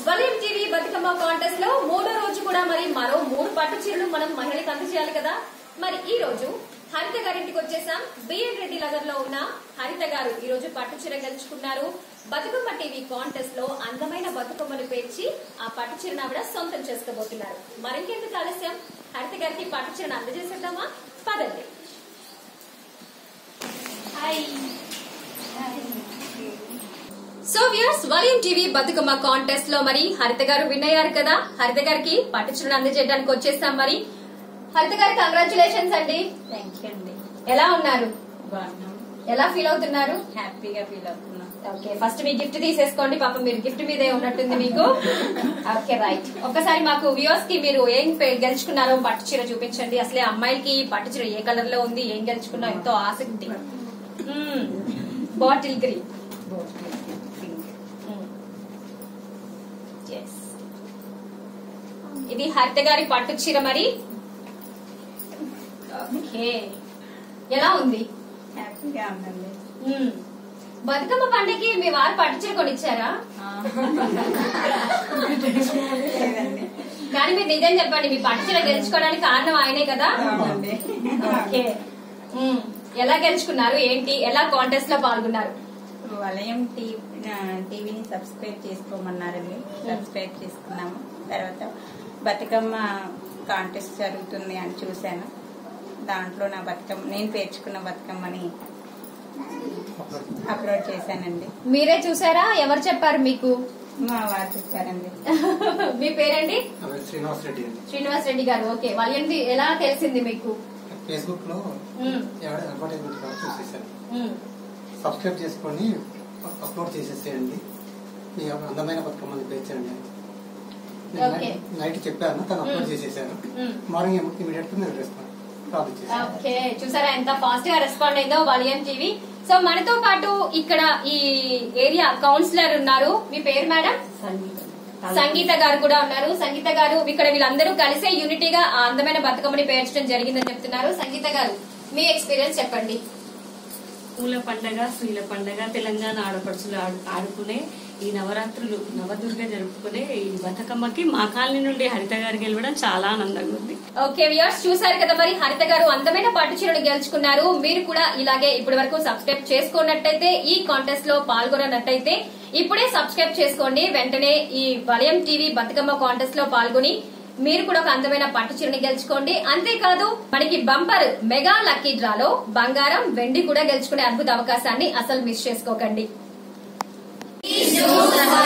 వలయం TV Bathukamma contest లో మూడో రోజు కూడా మరి మరో మూడు పట్టు చీరలు మనం మహిళలకు అందజేయాలి కదా మరి ఈ రోజు హరిత గారింటికి వచ్చేసాం బిఎన్ రెడ్డి నగర్ లో ఉన్న హరిత గారు ఈ రోజు పట్టు చీర గెలుచుకున్నారు బతుకమ్మ టీవీ కాంటెస్ట్ లో అందమైన బతుకమ్మను పేర్చి ఆ పట్టు చీరను ఆవిడ సొంతం చేసుకోబోతున్నారు మరింకెందుకు ఆలస్యం హరిత గారికి పట్టు చీరను అందజేసేద్దామా పదండి so viewers Valayam TV Bathukamma contest లో మరి హరిత గారు విన్ అయ్యారు కదా హరిత గారికి పట్టు చీరను అందజేయడానికి వచ్చేసాం మరి హరిత గారి కంగ్రాచులేషన్స్ అండి థ్యాంక్ యూ అండి ఎలా ఉన్నారు బాగున్నాం ఎలా ఫీల్ అవుతున్నారు హ్యాపీగా ఫీల్ అవుతున్నాం ఓకే ఫస్ట్ మీ గిఫ్ట్ తీసేసుకోండి పాపం మీరు గిఫ్ట్ మీదే ఉన్నట్టుంది మీకు ఓకే రైట్ ఒక్కసారి మాకు వ్యూవర్స్ కి మీరు ఏం పే- గెలుచుకున్నారో పట్టు చీర చూపించండి అసలే అమ్మాయిలకి పట్టు చీర ఏ కలర్ లో ఉంది ఏం గెలుచుకున్నా ఎంతో ఆసక్తి బాటిల్ గ్రీన్ Yes. ఇది హరిత గారి పట్టు చీర మరి ఓకే ఎలా ఉంది హ్యాపీగా ఉందండి మ్మ్. బతుకమ్మ పండుగకి మీ వారు పట్టు చీర కొనిచ్చారా లేదండి కానీ మీరు నిజం చెప్పండి మీ పట్టు చీర గెలుచుకోవడానికి కారణం ఆయనే కదా అవునండి ఓకే మ్మ్. ఎలా గెలుచుకున్నారు ఏంటి ఎలా కాంటెస్ట్ లో పాల్గొన్నారు వలయం టీవీ టీవీని సబ్స్క్రైబ్ చేసుకోమన్నారండి సబ్స్క్రైబ్ చేసుకున్నాము తర్వాత బతుకమ్మ కాంటెస్ట్ జరుగుతుంది అని చూశాను దాంట్లో నా బతుకమ్మ నేను పేర్చుకున్న బతుకమ్మని అప్లోడ్ చేశానండి మీరే చూసారా ఎవరు చెప్పారు మీకు మా వారు చెప్పారండి మీ పేరండి ఆమె శ్రీనివాస్ రెడ్డి అండి శ్రీనివాస్ రెడ్డి గారు ఓకే వాళ్ళండి ఎలా తెలిసింది మీకు ఫేస్బుక్ లో మ్మ్. ఎవడ అడ్వర్టైజ్మెంట్ ద్వారా చూసేసాను మ్మ్. సబ్స్క్రైబ్ చేసుకొని అప్లోడ్ చేసేసేయండి మీ అందమైన బతుకమ్మని పేర్చండి నేను ఓకే. నైట్- నైట్ చెప్పాను తను అప్లోడ్ చేసేసాను మ్మ్. మార్నింగ్ ఇమీడియట్ గా నేను రెస్పాన్స్ కాల్ చేశాను ఓకే చూసారా ఎంత ఫాస్ట్ గా రెస్పాండ్ అయిందో వలియం టీవీ సో మనతో పాటు ఇక్కడ ఈ ఏరియా కౌన్సిలర్ ఉన్నారు మీ పేరు మేడం సంగీత గారు కూడా ఉన్నారు సంగీత గారు ఇక్కడ వీళ్ళందరూ కలిసే యూనిటీగా ఆ అందమైన బతుకమ్మని పేర్చడం జరిగిందని చెప్తున్నారు సంగీత గారు మీ ఎక్స్పీరియన్స్ చెప్పండి పూల పండగ స్త్రీల పండగ తెలంగాణ ఆడపడుచులు ఆడు- ఆడుకునే ఈ నవరాత్రులు నవదుర్గ జరుపుకునే ఈ బతుకమ్మకి మా కాలనీ నుండి హరిత గారు గెలవడం చాలా ఆనందంగా ఉంది ఓకే వ్యూయర్స్ చూసారు కదా మరి హరిత గారు అందమైన పట్టు చీరను గెలుచుకున్నారు మీరు కూడా ఇలాగే ఇప్పటి వరకు సబ్స్క్రైబ్ చేసుకున్నట్టయితే ఈ కాంటెస్ట్ లో పాల్గొన్నట్టయితే ఇప్పుడే సబ్స్క్రైబ్ చేసుకోండి వెంటనే ఈ వలయం టీవీ బతుకమ్మ కాంటెస్ట్ లో పాల్గొని మీరు కూడా ఒక అందమైన పట్టు చీరని గెలుచుకోండి అంతేకాదు మనకి బంపర్ మెగా లక్కీ డ్రాలో బంగారం వెండి కూడా గెలుచుకునే అద్భుత అవకాశాన్ని అసలు మిస్ చేసుకోకండి